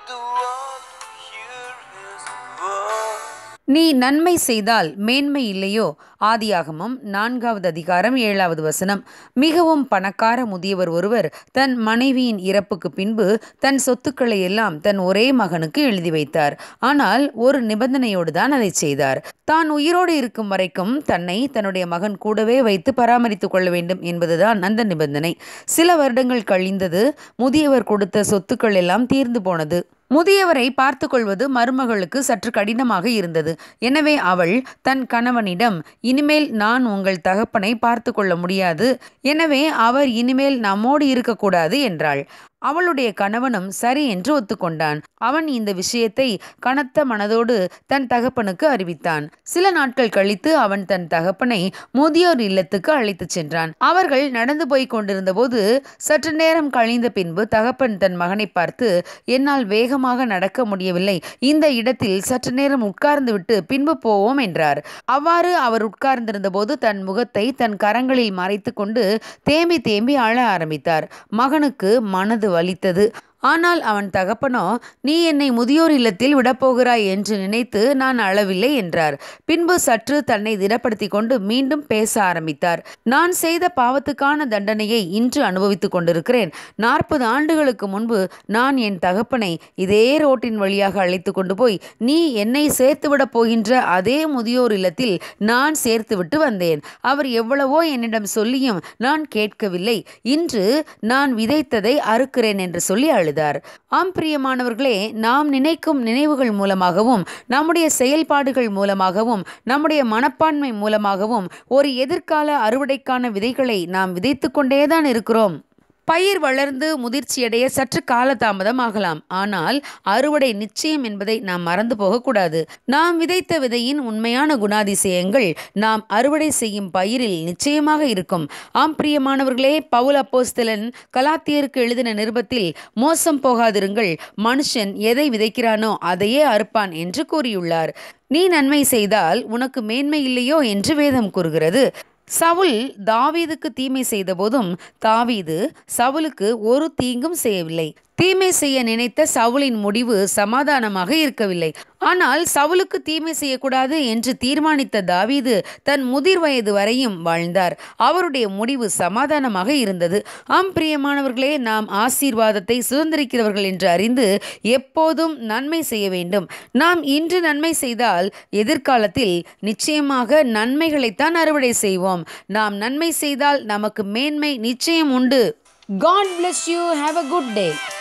the world to hear his word. நீ நன்மை செய்தால் மேன்மை இல்லையோ ஆதியாகமம் நான்காவது அதிகாரம் ஏழாவது வசனம் மிகவும் பணக்கார முதியவர் ஒருவர் தன் மனைவியின் இறப்புக்கு பின்பு தன் சொத்துக்களை எல்லாம் தன் ஒரே மகனுக்கு எழுதி வைத்தார் ஆனால் ஒரு நிபந்தனையோடு தான் அதை செய்தார் தான் உயிரோடு இருக்கும் வரைக்கும் தன்னை தன்னுடைய மகன் கூடவே வைத்து பராமரித்துக் கொள்ள வேண்டும் என்பதுதான் அந்த நிபந்தனை சில வருடங்கள் கழிந்தது முதியவர் கொடுத்த சொத்துக்கள் எல்லாம் தீர்ந்து போனது முதியவரை பார்த்து கொள்வது மருமகளுக்கு சற்று கடினமாக இருந்தது எனவே அவள் தன் கணவனிடம் இனிமேல் நான் உங்கள் தகப்பனை பார்த்து கொள்ள முடியாது எனவே அவர் இனிமேல் நம்மோடு இருக்கக்கூடாது என்றாள் அவளுடைய கணவனும் சரி என்று ஒத்துக்கொண்டான் அவன் இந்த விஷயத்தை கனத்த மனதோடு தன் தகப்பனுக்கு அறிவித்தான் சில நாட்கள் கழித்து அவன் தன் தகப்பனை முதியோர் இல்லத்துக்கு அழைத்துச் சென்றான் அவர்கள் நடந்து போய் கொண்டிருந்த போது சற்று நேரம் கழிந்த பின்பு தகப்பன் தன் மகனை பார்த்து என்னால் வேகமாக நடக்க முடியவில்லை இந்த இடத்தில் சற்று நேரம் உட்கார்ந்து விட்டு பின்பு போவோம் என்றார் அவ்வாறு அவர் உட்கார்ந்திருந்த போது தன் முகத்தை தன் கரங்களில் மறைத்து கொண்டு தேம்பி தேம்பி அழ ஆரம்பித்தார் மகனுக்கு மனது வலித்தது ஆனால் அவன் தகப்பனோ நீ என்னை முதியோர் இல்லத்தில் விடப்போகிறாய் என்று நினைத்து நான் அழவில்லை என்றார் பின்பு சற்று தன்னை திடப்படுத்தி கொண்டு மீண்டும் பேச ஆரம்பித்தார் நான் செய்த பாவத்துக்கான தண்டனையை இன்று அனுபவித்துக் கொண்டிருக்கிறேன் நாற்பது ஆண்டுகளுக்கு முன்பு நான் என் தகப்பனை இதே ரோட்டின் வழியாக அழைத்து கொண்டு போய் நீ என்னை சேர்த்துவிடப் போகின்ற அதே முதியோர் இல்லத்தில் நான் சேர்த்துவிட்டு வந்தேன் அவர் எவ்வளவோ என்னிடம் சொல்லியும் நான் கேட்கவில்லை இன்று நான் விதைத்ததை அறுக்கிறேன் என்று சொல்லி அழுதார் ஆம் பிரியமானவர்களே நாம் நினைக்கும் நினைவுகள் மூலமாகவும் நம்முடைய செயல்பாடுகள் மூலமாகவும் நம்முடைய மனப்பான்மை மூலமாகவும் ஒரு எதிர்கால அறுவடைக்கான விதைகளை நாம் விதைத்து கொண்டேதான் இருக்கிறோம் பயிர் வளர்ந்து முதிர்ச்சியடைய சற்று காலதாமதம் ஆகலாம் ஆனால் அறுவடை நிச்சயம் என்பதை நாம் மறந்து போகக்கூடாது நாம் விதைத்த விதையின் உண்மையான குணாதிசயங்கள் நாம் அறுவடை செய்யும் பயிரில் நிச்சயமாக இருக்கும் ஆம் பிரியமானவர்களே பவுல் அப்போஸ்தலன் கலாத்தியருக்கு எழுதின நிருபத்தில் மோசம் போகாதிருங்கள் மனுஷன் எதை விதைக்கிறானோ அதையே அறுப்பான் என்று கூறியுள்ளார் நீ நன்மை செய்தால் உனக்கு மேன்மை இல்லையோ என்று வேதம் கூறுகிறது சவுல் தாவீதுக்கு தீமை செய்தபோதும் தாவீது சவுலுக்கு ஒரு தீங்கும் செய்யவில்லை தீமை செய்ய நினைத்த சவுலின் முடிவு சமாதானமாக இருக்கவில்லை ஆனால் சவுலுக்கு தீமை செய்யக்கூடாது என்று தீர்மானித்த தாவீது தன் முதிர் வயது வரையும் வாழ்ந்தார் அவருடைய முடிவு சமாதானமாக இருந்தது ஆம் பிரியமானவர்களே நாம் ஆசீர்வாதத்தை சுதந்திரிக்கிறவர்கள் என்று அறிந்து எப்போதும் நன்மை செய்ய வேண்டும் நாம் இன்று நன்மை செய்தால் எதிர்காலத்தில் நிச்சயமாக நன்மைகளைத்தான் அறுவடை செய்வோம் நாம் நன்மை செய்தால் நமக்கு மேன்மை நிச்சயம் உண்டு God bless you have a good day